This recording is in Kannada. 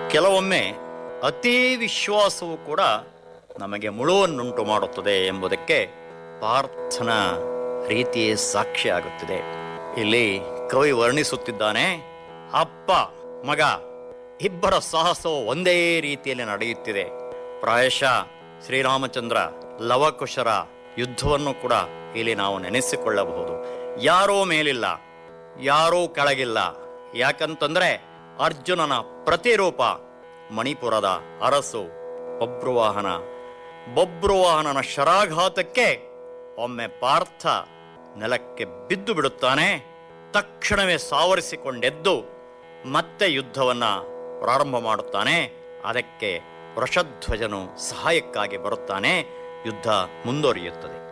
ಕೆಲವೊಮ್ಮೆ ಅತಿ ವಿಶ್ವಾಸವು ಕೂಡ ನಮಗೆ ಮುಳುವನ್ನುಂಟು ಮಾಡುತ್ತದೆ ಎಂಬುದಕ್ಕೆ ಪಾರ್ಥನ ರೀತಿಯೇ ಸಾಕ್ಷಿ ಆಗುತ್ತಿದೆ ಇಲ್ಲಿ ಕವಿ ವರ್ಣಿಸುತ್ತಿದ್ದಾನೆ ಅಪ್ಪ ಮಗ ಇಬ್ಬರ ಸಾಹಸವು ಒಂದೇ ರೀತಿಯಲ್ಲಿ ನಡೆಯುತ್ತಿದೆ ಪ್ರಾಯಶಃ ಶ್ರೀರಾಮಚಂದ್ರ ಲವಕುಶರ ಯುದ್ಧವನ್ನು ಕೂಡ ಇಲ್ಲಿ ನಾವು ನೆನೆಸಿಕೊಳ್ಳಬಹುದು ಯಾರೋ ಮೇಲಿಲ್ಲ ಯಾರೂ ಕೆಳಗಿಲ್ಲ ಯಾಕಂತಂದ್ರೆ ಅರ್ಜುನನ ಪ್ರತಿರೂಪ ಮಣಿಪುರದ ಅರಸು ಬಬ್ರುವಾಹನ ಬಬ್ರುವಾಹನನ ಶರಾಘಾತಕ್ಕೆ ಒಮ್ಮೆ ಪಾರ್ಥ ನೆಲಕ್ಕೆ ಬಿದ್ದು ಬಿಡುತ್ತಾನೆ ತಕ್ಷಣವೇ ಸಾವರಿಸಿಕೊಂಡೆದ್ದು ಮತ್ತೆ ಯುದ್ಧವನ್ನ ಪ್ರಾರಂಭ ಮಾಡುತ್ತಾನೆ ಅದಕ್ಕೆ ವೃಷಧ್ವಜನು ಸಹಾಯಕ್ಕಾಗಿ ಬರುತ್ತಾನೆ ಯುದ್ಧ ಮುಂದುವರಿಯುತ್ತದೆ